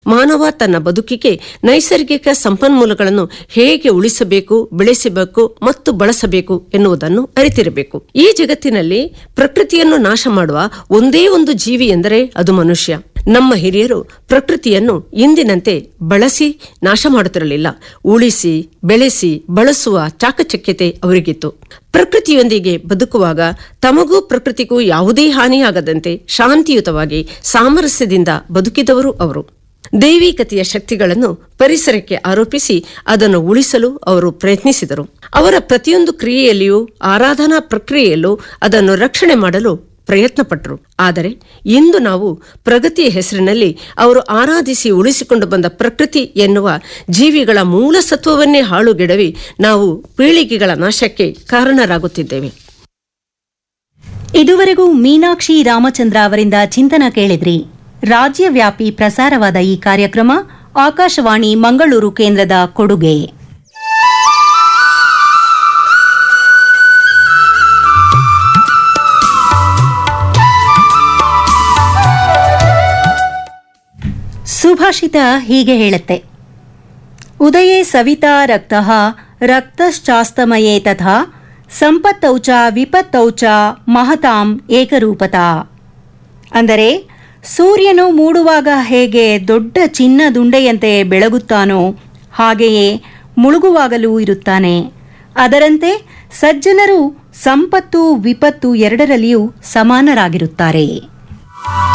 ಮಾನವ ತನ್ನ ಬದುಕಿಗೆ ನೈಸರ್ಗಿಕ ಸಂಪನ್ಮೂಲಗಳನ್ನು ಹೇಗೆ ಉಳಿಸಬೇಕು ಬೆಳೆಸಬೇಕು ಮತ್ತು ಬಳಸಬೇಕು ಎನ್ನುವುದನ್ನು ಅರಿತಿರಬೇಕು ಈ ಜಗತ್ತಿನಲ್ಲಿ ಪ್ರಕೃತಿಯನ್ನು ನಾಶ ಮಾಡುವ ಒಂದೇ ಒಂದು ಜೀವಿ ಎಂದರೆ ಅದು ಮನುಷ್ಯ ನಮ್ಮ ಹಿರಿಯರು ಪ್ರಕೃತಿಯನ್ನು ಇಂದಿನಂತೆ ಬಳಸಿ ನಾಶ ಮಾಡುತ್ತಿರಲಿಲ್ಲ ಉಳಿಸಿ ಬೆಳೆಸಿ ಬಳಸುವ ಚಾಕಚಕ್ಯತೆ ಅವರಿಗಿತ್ತು ಪ್ರಕೃತಿಯೊಂದಿಗೆ ಬದುಕುವಾಗ ತಮಗೂ ಪ್ರಕೃತಿಗೂ ಯಾವುದೇ ಹಾನಿಯಾಗದಂತೆ ಶಾಂತಿಯುತವಾಗಿ ಸಾಮರಸ್ಯದಿಂದ ಬದುಕಿದವರು ಅವರು ದೈವಿಕತೆಯ ಶಕ್ತಿಗಳನ್ನು ಪರಿಸರಕ್ಕೆ ಆರೋಪಿಸಿ ಅದನ್ನು ಉಳಿಸಲು ಅವರು ಪ್ರಯತ್ನಿಸಿದರು ಅವರ ಪ್ರತಿಯೊಂದು ಕ್ರಿಯೆಯಲ್ಲಿಯೂ ಆರಾಧನಾ ಪ್ರಕ್ರಿಯೆಯಲ್ಲೂ ಅದನ್ನು ರಕ್ಷಣೆ ಮಾಡಲು ಪ್ರಯತ್ನ ಪಟ್ಟರು ಆದರೆ ಇಂದು ನಾವು ಪ್ರಗತಿಯ ಹೆಸರಿನಲ್ಲಿ ಅವರು ಆರಾಧಿಸಿ ಉಳಿಸಿಕೊಂಡು ಬಂದ ಪ್ರಕೃತಿ ಎನ್ನುವ ಜೀವಿಗಳ ಮೂಲ ಸತ್ವವನ್ನೇ ಹಾಳುಗೆಡವಿ ನಾವು ಪೀಳಿಗೆಗಳ ನಾಶಕ್ಕೆ ಕಾರಣರಾಗುತ್ತಿದ್ದೇವೆ ಇದುವರೆಗೂ ಮೀನಾಕ್ಷಿ ರಾಮಚಂದ್ರ ಅವರಿಂದ ಚಿಂತನ ಕೇಳಿದ್ರಿ ರಾಜ್ಯವ್ಯಾಪಿ ಪ್ರಸಾರವಾದ ಈ ಕಾರ್ಯಕ್ರಮ ಆಕಾಶವಾಣಿ ಮಂಗಳೂರು ಕೇಂದ್ರದ ಕೊಡುಗೆ ಸುಭಾಷಿತ ಹೀಗೆ ಹೇಳುತ್ತೆ ಉದಯೇ ಸವಿತಾ ರಕ್ತಃ ರಕ್ತಶ್ಚಾಸ್ತಮಯೇ ತಥಾ ಸಂಪತ್ತೌ ಚ ವಿಪತ್ತೌ ಚ ಮಹತಾಂ ಏಕರೂಪತಾ ಅಂದರೆ ಸೂರ್ಯನು ಮೂಡುವಾಗ ಹೇಗೆ ದೊಡ್ಡ ಚಿನ್ನದುಂಡೆಯಂತೆ ಬೆಳಗುತ್ತಾನೋ ಹಾಗೆಯೇ ಮುಳುಗುವಾಗಲೂ ಇರುತ್ತಾನೆ ಅದರಂತೆ ಸಜ್ಜನರು ಸಂಪತ್ತು ವಿಪತ್ತು ಎರಡರಲ್ಲಿಯೂ ಸಮಾನರಾಗಿರುತ್ತಾರೆ